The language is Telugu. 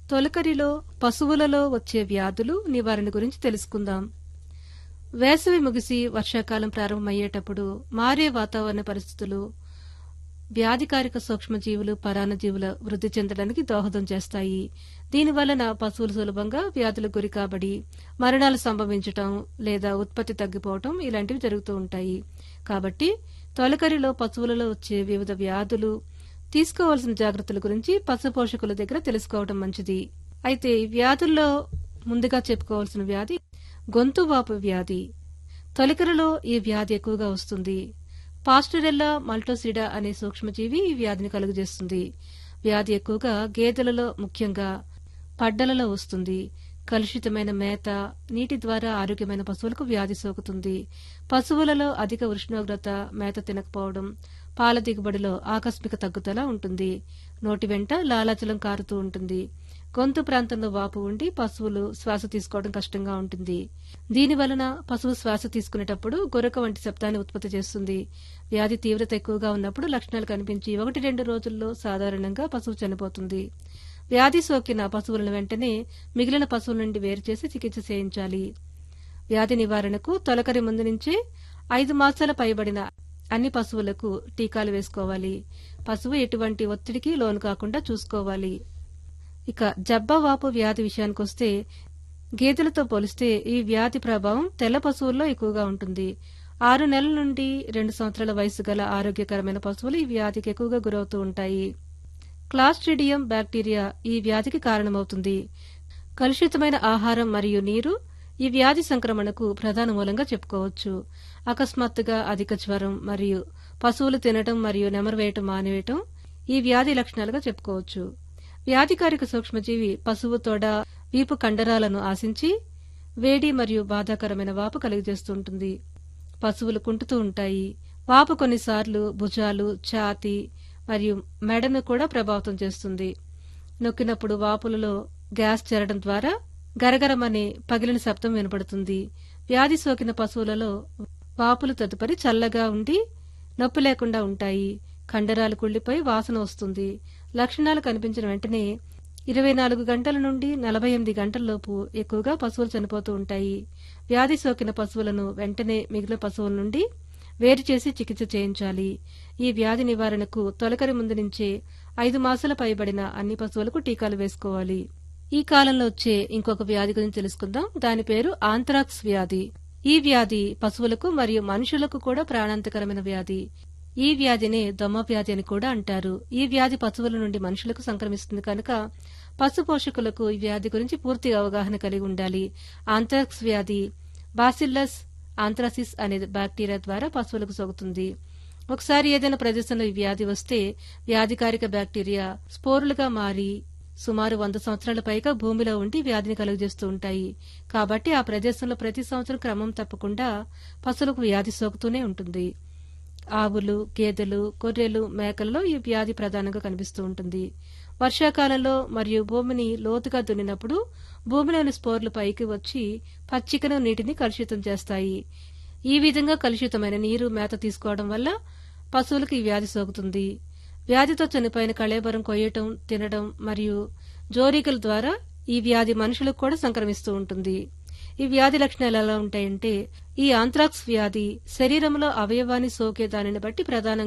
తొలకరిలో పశువులలో వచ్చే వ్యాధులు నివారణ గురించి తెలుసుకుందాం వేసవి ముగిసి వర్షాకాలం ప్రారంభమయ్యేటప్పుడు మారే వాతావరణ పరిస్థితులు వ్యాధికారిక సూక్ష్మజీవులు పరాన్నజీవుల వృద్ధి చెందడానికి దోహదం చేస్తాయి దీనివలన పశువులు సులభంగా వ్యాధులకు గురి కాబడి మరణాలు సంభవించటం లేదా ఉత్పత్తి తగ్గిపోవటం ఇలాంటివి జరుగుతూ ఉంటాయి కాబట్టి తొలకరిలో పశువులలో వచ్చే వివిధ వ్యాధులు తీసుకోవాల్సిన జాగ్రత్తల గురించి పశు పోషకుల దగ్గర తెలుసుకోవడం మంచిది అయితే ఈ వ్యాధుల్లో ముందుగా చెప్పుకోవాల్సిన వ్యాధి గొంతు వాపు వ్యాధి తొలకరిలో ఈ వ్యాధి ఎక్కువగా వస్తుంది పాస్టరెల్లా మల్టోసిడా అనే సూక్ష్మజీవి ఈ వ్యాధిని కలుగజేస్తుంది వ్యాధి ఎక్కువగా గేదెలలో ముఖ్యంగా పడ్డలలో వస్తుంది కలుషితమైన మేత నీటి ద్వారా ఆరోగ్యమైన పశువులకు వ్యాధి సోకుతుంది పశువులలో అధిక ఉష్ణోగ్రత మేత తినకపోవడం పాల దిగుబడిలో ఆకస్మిక తగ్గుదల ఉంటుంది నోటి వెంట లాలాజలం కారుతూ ఉంటుంది గొంతు ప్రాంతంలో వాపు ఉండి పశువులు శ్వాస తీసుకోవడం కష్టంగా ఉంటుంది దీని వలన పశువు శ్వాస తీసుకునేటప్పుడు గొరక వంటి శబ్దాన్ని ఉత్పత్తి చేస్తుంది వ్యాధి తీవ్రత ఎక్కువగా ఉన్నప్పుడు లక్షణాలు కనిపించి ఒకటి రెండు రోజుల్లో సాధారణంగా పశువు చనిపోతుంది వ్యాధి సోకిన పశువులను వెంటనే మిగిలిన పశువుల నుండి వేరు చేసి చికిత్స చేయించాలి వ్యాధి నివారణకు తొలకరి ముందు నుంచే ఐదు మాసాల పైబడిన అన్ని పశువులకు టీకాలు వేసుకోవాలి పశువు ఎటువంటి ఒత్తిడికి లోను కాకుండా చూసుకోవాలి ఇక జబ్బవాపు వ్యాధి విషయానికొస్తే గేదెలతో పోలిస్తే ఈ వ్యాధి ప్రభావం తెల్ల పశువుల్లో ఎక్కువగా ఉంటుంది ఆరు నెలల నుండి రెండు సంవత్సరాల వయసు గల ఆరోగ్యకరమైన పశువులు ఈ వ్యాధికి ఎక్కువగా గురవుతూ ఉంటాయి క్లాస్ట్రిడియం బ్యాక్టీరియా ఈ వ్యాధికి కారణమవుతుంది కలుషితమైన ఆహారం మరియు నీరు ఈ వ్యాధి సంక్రమణకు ప్రధాన మూలంగా చెప్పుకోవచ్చు అకస్మాత్తుగా అధిక జ్వరం మరియు పశువులు తినటం మరియు నెమరువేయటం మానివేయటం ఈ వ్యాధి లక్షణాలుగా చెప్పుకోవచ్చు వ్యాధికారిక సూక్ష్మజీవి పశువు తొడ వీపు కండరాలను ఆశించి వేడి మరియు బాధాకరమైన వాపు కలుగజేస్తుంటుంది పశువులు కుంటుతూ ఉంటాయి వాపు కొన్నిసార్లు భుజాలు ఛాతి మరియు మెడను కూడా ప్రభావితం చేస్తుంది నొక్కినప్పుడు వాపులలో గ్యాస్ చేరడం ద్వారా గరగరమనే పగిలిన శబ్దం వినపడుతుంది వ్యాధి సోకిన పశువులలో వాపులు తదుపరి చల్లగా ఉండి నొప్పి లేకుండా ఉంటాయి కండరాలు కుళ్లిపోయి వాసన వస్తుంది లక్షణాలు కనిపించిన వెంటనే ఇరవై నాలుగు గంటల నుండి నలభై ఎనిమిది గంటలలోపు ఎక్కువగా పశువులు చనిపోతూ ఉంటాయి వ్యాధి సోకిన పశువులను వెంటనే మిగిలిన పశువుల నుండి వేరు చేసి చికిత్స చేయించాలి ఈ వ్యాధి నివారణకు తొలకరి ముందు నుంచే ఐదు మాసాల పైబడిన అన్ని పశువులకు టీకాలు వేసుకోవాలి ఈ కాలంలో వచ్చే ఇంకొక వ్యాధి గురించి తెలుసుకుందాం దాని పేరు ఆంథ్రాక్స్ వ్యాధి ఈ వ్యాధి పశువులకు మరియు మనుషులకు కూడా ప్రాణాంతకరమైన వ్యాధి ఈ వ్యాధినే దొమ్మ వ్యాధి అని కూడా అంటారు ఈ వ్యాధి పశువుల నుండి మనుషులకు సంక్రమిస్తుంది కనుక పశు పోషకులకు ఈ వ్యాధి గురించి పూర్తి అవగాహన కలిగి ఉండాలి ఆంథ్రాక్స్ వ్యాధి బాసిల్లస్ ఆంథ్రాసిస్ అనే బ్యాక్టీరియా ద్వారా పశువులకు సోకుతుంది ఒకసారి ఏదైనా ప్రదేశంలో ఈ వ్యాధి వస్తే వ్యాధికారిక బ్యాక్టీరియా స్పోరులుగా మారి సుమారు వంద సంవత్సరాల పైగా భూమిలో ఉండి వ్యాధిని కలుగజేస్తూ ఉంటాయి కాబట్టి ఆ ప్రదేశంలో ప్రతి సంవత్సరం క్రమం తప్పకుండా పశువులకు వ్యాధి సోకుతూనే ఉంటుంది ఆవులు గేదెలు గొర్రెలు మేకల్లో ఈ వ్యాధి ప్రధానంగా కనిపిస్తూ ఉంటుంది వర్షాకాలంలో మరియు భూమిని లోతుగా దున్నినప్పుడు భూమిలోని స్పోర్లు పైకి వచ్చి పచ్చికను నీటిని కలుషితం చేస్తాయి ఈ విధంగా కలుషితమైన నీరు మేత తీసుకోవడం వల్ల పశువులకు ఈ వ్యాధి సోకుతుంది వ్యాధితో చనిపోయిన కళేబరం కొయ్యటం తినడం మరియు జోరీకల ద్వారా ఈ వ్యాధి మనుషులకు కూడా సంక్రమిస్తూ ఉంటుంది ఈ వ్యాధి లక్షణాలు ఎలా ఉంటాయంటే ఈ ఆంథ్రాక్స్ వ్యాధి శరీరంలో అవయవాన్ని సోకే దానిని బట్టి ప్రధానంగా